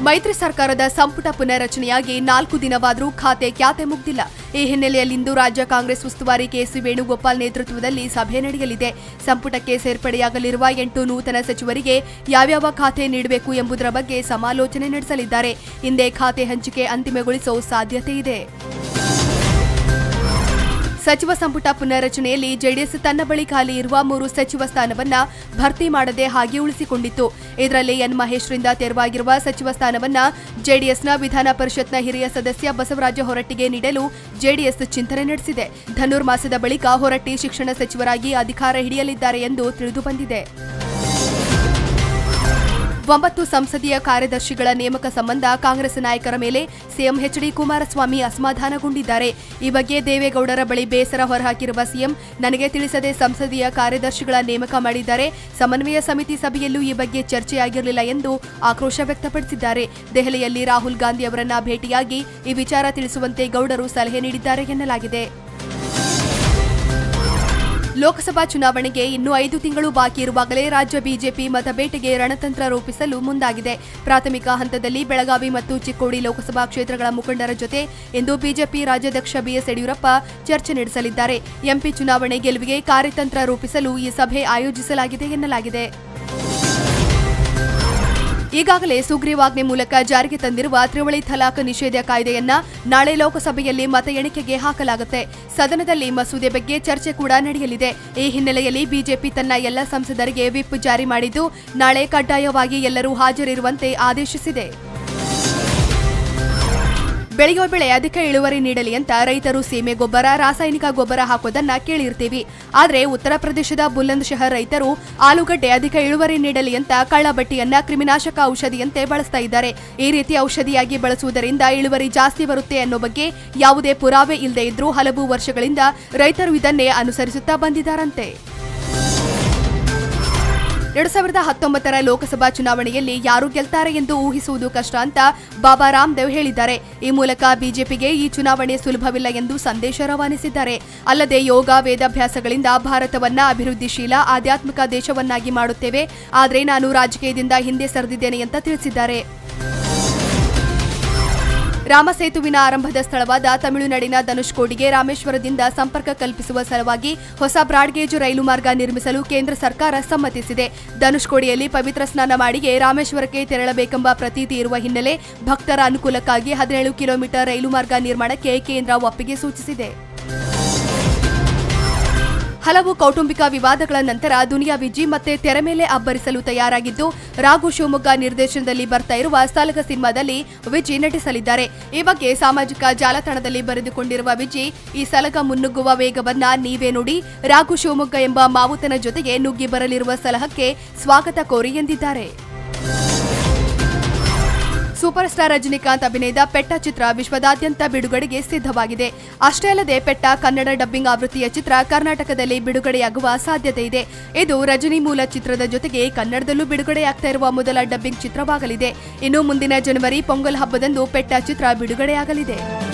ಮೈತ್ರಿ ಸರ್ಕಾರದ ಸಂಪುಟ ಪುನರ್ರಚನೆಯಾಗಿ ನಾಲ್ಕು ದಿನವಾದರೂ ಖಾತೆ ಖ್ಯಾತೆ ಮುಗ್ದಿಲ್ಲ ಈ ಹಿನ್ನೆಲೆಯಲ್ಲಿಂದು ರಾಜ್ಯ ಕಾಂಗ್ರೆಸ್ ಉಸ್ತುವಾರಿ ಕೆಸಿ ವೇಣುಗೋಪಾಲ್ ನೇತೃತ್ವದಲ್ಲಿ ಸಭೆ ನಡೆಯಲಿದೆ ಸಂಪುಟಕ್ಕೆ ಸೇರ್ಪಡೆಯಾಗಲಿರುವ ಎಂಟು ನೂತನ ಸಚಿವರಿಗೆ ಯಾವ್ಯಾವ ಖಾತೆ ನೀಡಬೇಕು ಎಂಬುದರ ಬಗ್ಗೆ ಸಮಾಲೋಚನೆ ನಡೆಸಲಿದ್ದಾರೆ ಹಿಂದೆ ಖಾತೆ ಹಂಚಿಕೆ ಅಂತಿಮಗೊಳಿಸೋ ಸಾಧ್ಯತೆ ಇದೆ ಸಚಿವ ಸಂಪುಟ ಪುನರ್ರಚನೆಯಲ್ಲಿ ಜೆಡಿಎಸ್ ತನ್ನ ಬಳಿ ಖಾಲಿ ಇರುವ ಮೂರು ಸಚಿವ ಸ್ಥಾನವನ್ನ ಭರ್ತಿ ಮಾಡದೆ ಹಾಗೆ ಉಳಿಸಿಕೊಂಡಿತ್ತು ಇದರಲ್ಲಿ ಎನ್ ಮಹೇಶ್ರಿಂದ ತೆರವಾಗಿರುವ ಸಚಿವ ಸ್ಥಾನವನ್ನ ಜೆಡಿಎಸ್ನ ವಿಧಾನ ಪರಿಷತ್ನ ಹಿರಿಯ ಸದಸ್ಯ ಬಸವರಾಜ ಹೊರಟ್ಟಿಗೆ ನೀಡಲು ಜೆಡಿಎಸ್ ಚಿಂತನೆ ನಡೆಸಿದೆ ಧನುರ್ಮಾಸದ ಬಳಿಕ ಹೊರಟ್ಟಿ ಶಿಕ್ಷಣ ಸಚಿವರಾಗಿ ಅಧಿಕಾರ ಹಿಡಿಯಲಿದ್ದಾರೆ ಎಂದು ತಿಳಿದುಬಂದಿದೆ ಒಂಬತ್ತು ಸಂಸದೀಯ ಕಾರ್ಯದರ್ಶಿಗಳ ನೇಮಕ ಸಂಬಂಧ ಕಾಂಗ್ರೆಸ್ ನಾಯಕರ ಮೇಲೆ ಸಿಎಂ ಎಚ್ಡಿ ಕುಮಾರಸ್ವಾಮಿ ಅಸಮಾಧಾನಗೊಂಡಿದ್ದಾರೆ ಈ ಬಗ್ಗೆ ದೇವೇಗೌಡರ ಬಳಿ ಬೇಸರ ಹೊರಹಾಕಿರುವ ಸಿಎಂ ನನಗೆ ತಿಳಿಸದೆ ಸಂಸದೀಯ ಕಾರ್ಯದರ್ಶಿಗಳ ನೇಮಕ ಮಾಡಿದ್ದಾರೆ ಸಮನ್ವಯ ಸಮಿತಿ ಸಭೆಯಲ್ಲೂ ಈ ಬಗ್ಗೆ ಚರ್ಚೆಯಾಗಿರಲಿಲ್ಲ ಎಂದು ಆಕ್ರೋಶ ವ್ಯಕ್ತಪಡಿಸಿದ್ದಾರೆ ದೆಹಲಿಯಲ್ಲಿ ರಾಹುಲ್ ಗಾಂಧಿ ಅವರನ್ನ ಭೇಟಿಯಾಗಿ ಈ ವಿಚಾರ ತಿಳಿಸುವಂತೆ ಗೌಡರು ಸಲಹೆ ನೀಡಿದ್ದಾರೆ ಎನ್ನಲಾಗಿದೆ ಲೋಕಸಭಾ ಚುನಾವಣೆಗೆ ಇನ್ನೂ ಐದು ತಿಂಗಳು ಬಾಕಿ ಇರುವಾಗಲೇ ರಾಜ್ಯ ಬಿಜೆಪಿ ಮತಬೇಟೆಗೆ ರಣತಂತ್ರ ರೂಪಿಸಲು ಮುಂದಾಗಿದೆ ಪ್ರಾಥಮಿಕ ಹಂತದಲ್ಲಿ ಬೆಳಗಾವಿ ಮತ್ತು ಚಿಕ್ಕೋಡಿ ಲೋಕಸಭಾ ಕ್ಷೇತ್ರಗಳ ಮುಖಂಡರ ಜೊತೆ ಇಂದು ಬಿಜೆಪಿ ರಾಜ್ಯಾಧ್ಯಕ್ಷ ಬಿಎಸ್ ಯಡಿಯೂರಪ್ಪ ಚರ್ಚೆ ನಡೆಸಲಿದ್ದಾರೆ ಎಂಪಿ ಚುನಾವಣೆ ಗೆಲುವಿಗೆ ಕಾರ್ಯತಂತ್ರ ರೂಪಿಸಲು ಈ ಸಭೆ ಆಯೋಜಿಸಲಾಗಿದೆ ಎನ್ನಲಾಗಿದೆ ಈಗಾಗಲೇ ಸುಗ್ರೀವಾಜ್ಞೆ ಮೂಲಕ ಜಾರಿಗೆ ತಂದಿರುವ ತ್ರಿವಳಿ ತಲಾಖ್ ನಿಷೇಧ ಕಾಯ್ದೆಯನ್ನ ನಾಳೆ ಲೋಕಸಭೆಯಲ್ಲಿ ಮತ ಎಣಿಕೆಗೆ ಹಾಕಲಾಗುತ್ತೆ ಸದನದಲ್ಲಿ ಮಸೂದೆ ಬಗ್ಗೆ ಚರ್ಚೆ ಕೂಡ ನಡೆಯಲಿದೆ ಈ ಹಿನ್ನೆಲೆಯಲ್ಲಿ ಬಿಜೆಪಿ ತನ್ನ ಎಲ್ಲ ಸಂಸದರಿಗೆ ವಿಪ್ ಜಾರಿ ಮಾಡಿದ್ದು ನಾಳೆ ಕಡ್ಡಾಯವಾಗಿ ಎಲ್ಲರೂ ಹಾಜರಿರುವಂತೆ ಆದೇಶಿಸಿದೆ ಬೆಳೆಯೋ ಬೆಳೆ ಅಧಿಕ ಇಳುವರಿ ನೀಡಲಿ ಅಂತ ರೈತರು ಸೀಮೆ ಗೊಬ್ಬರ ರಾಸಾಯನಿಕ ಗೊಬ್ಬರ ಹಾಕೋದನ್ನ ಕೇಳಿರ್ತೀವಿ ಆದ್ರೆ ಉತ್ತರ ಪ್ರದೇಶದ ಬುಲಂದ್ ಶಹರ್ ರೈತರು ಆಲೂಗಡ್ಡೆ ಅಧಿಕ ಇಳುವರಿ ನೀಡಲಿ ಅಂತ ಕಳ್ಳಬಟ್ಟಿಯನ್ನ ಕ್ರಿಮಿನಾಶಕ ಔಷಧಿಯಂತೆ ಬಳಸ್ತಾ ಇದ್ದಾರೆ ಈ ರೀತಿ ಔಷಧಿಯಾಗಿ ಬಳಸುವುದರಿಂದ ಇಳುವರಿ ಜಾಸ್ತಿ ಬರುತ್ತೆ ಅನ್ನೋ ಬಗ್ಗೆ ಯಾವುದೇ ಪುರಾವೆ ಇಲ್ಲದೆ ಇದ್ರೂ ಹಲವು ವರ್ಷಗಳಿಂದ ರೈತರು ಇದನ್ನೇ ಅನುಸರಿಸುತ್ತಾ ಬಂದಿದ್ದಾರಂತೆ ಎರಡ್ ಸಾವಿರದ ಹತ್ತೊಂಬತ್ತರ ಲೋಕಸಭಾ ಚುನಾವಣೆಯಲ್ಲಿ ಯಾರು ಗೆಲ್ತಾರೆ ಎಂದು ಊಹಿಸುವುದು ಕಷ್ಟ ಅಂತ ಬಾಬಾ ರಾಮದೇವ್ ಹೇಳಿದ್ದಾರೆ ಈ ಮೂಲಕ ಬಿಜೆಪಿಗೆ ಈ ಚುನಾವಣೆ ಸುಲಭವಿಲ್ಲ ಎಂದು ಸಂದೇಶ ರವಾನಿಸಿದ್ದಾರೆ ಅಲ್ಲದೆ ಯೋಗ ವೇದಾಭ್ಯಾಸಗಳಿಂದ ಭಾರತವನ್ನ ಅಭಿವೃದ್ಧಿಶೀಲ ಆಧ್ಯಾತ್ಮಿಕ ದೇಶವನ್ನಾಗಿ ಮಾಡುತ್ತೇವೆ ಆದರೆ ನಾನು ರಾಜಕೀಯದಿಂದ ಹಿಂದೆ ಸರಿದಿದ್ದೇನೆ ಅಂತ ತಿಳಿಸಿದ್ದಾರೆ ರಾಮಸೇತುವಿನ ಆರಂಭದ ಸ್ಥಳವಾದ ತಮಿಳುನಾಡಿನ ಧನುಷ್ಕೋಡಿಗೆ ರಾಮೇಶ್ವರದಿಂದ ಸಂಪರ್ಕ ಕಲ್ಪಿಸುವ ಸಲುವಾಗಿ ಹೊಸ ಬ್ರಾಡ್ಗೇಜ್ ರೈಲು ಮಾರ್ಗ ನಿರ್ಮಿಸಲು ಕೇಂದ್ರ ಸರ್ಕಾರ ಸಮ್ಮತಿಸಿದೆ ಧನುಷ್ಕೋಡಿಯಲ್ಲಿ ಪವಿತ್ರ ಸ್ನಾನ ಮಾಡಿಗೆ ರಾಮೇಶ್ವರಕ್ಕೆ ತೆರಳಬೇಕೆಂಬ ಪ್ರತೀತಿ ಇರುವ ಹಿನ್ನೆಲೆ ಭಕ್ತರ ಅನುಕೂಲಕ್ಕಾಗಿ ಹದಿನೇಳು ಕಿಲೋಮೀಟರ್ ರೈಲು ಮಾರ್ಗ ನಿರ್ಮಾಣಕ್ಕೆ ಕೇಂದ್ರ ಒಪ್ಪಿಗೆ ಸೂಚಿಸಿದೆ ಹಲವು ಕೌಟುಂಬಿಕ ವಿವಾದಗಳ ನಂತರ ದುನಿಯಾ ವಿಜಿ ಮತ್ತೆ ತೆರೆ ಮೇಲೆ ಅಬ್ಬರಿಸಲು ತಯಾರಾಗಿದ್ದು ರಾಘು ಶಿವಮೊಗ್ಗ ನಿರ್ದೇಶನದಲ್ಲಿ ಬರ್ತಾ ಇರುವ ಸಲಗ ಸಿನಿಮಾದಲ್ಲಿ ವಿಜಿ ನಟಿಸಲಿದ್ದಾರೆ ಈ ಬಗ್ಗೆ ಸಾಮಾಜಿಕ ಜಾಲತಾಣದಲ್ಲಿ ಬರೆದುಕೊಂಡಿರುವ ವಿಜಿ ಈ ಸಲಗ ಮುನ್ನುಗ್ಗುವ ವೇಗವನ್ನ ನೀವೇ ನೋಡಿ ರಾಘು ಶಿವಮೊಗ್ಗ ಎಂಬ ಮಾವುತನ ಜೊತೆಗೆ ನುಗ್ಗಿ ಬರಲಿರುವ ಸಲಹಕ್ಕೆ ಸ್ವಾಗತ ಕೋರಿ ಎಂದಿದ್ದಾರೆ ಸೂಪರ್ ಸ್ಟಾರ್ ರಜನಿಕಾಂತ್ ಅಭಿನಯದ ಪೆಟ್ಟ ಚಿತ್ರ ವಿಶ್ವದಾದ್ಯಂತ ಬಿಡುಗಡೆಗೆ ಸಿದ್ಧವಾಗಿದೆ ಅಷ್ಟೇ ಅಲ್ಲದೆ ಪೆಟ್ಟ ಕನ್ನಡ ಡಬ್ಬಿಂಗ್ ಆವೃತ್ತಿಯ ಚಿತ್ರ ಕರ್ನಾಟಕದಲ್ಲಿ ಬಿಡುಗಡೆಯಾಗುವ ಸಾಧ್ಯತೆ ಇದೆ ಇದು ರಜನಿ ಮೂಲ ಚಿತ್ರದ ಜೊತೆಗೆ ಕನ್ನಡದಲ್ಲೂ ಬಿಡುಗಡೆಯಾಗ್ತಾ ಇರುವ ಮೊದಲ ಡಬ್ಬಿಂಗ್ ಚಿತ್ರವಾಗಲಿದೆ ಇನ್ನು ಮುಂದಿನ ಜನವರಿ ಪೊಂಗಲ್ ಹಬ್ಬದಂದು ಪೆಟ್ಟ ಚಿತ್ರ ಬಿಡುಗಡೆಯಾಗಲಿದೆ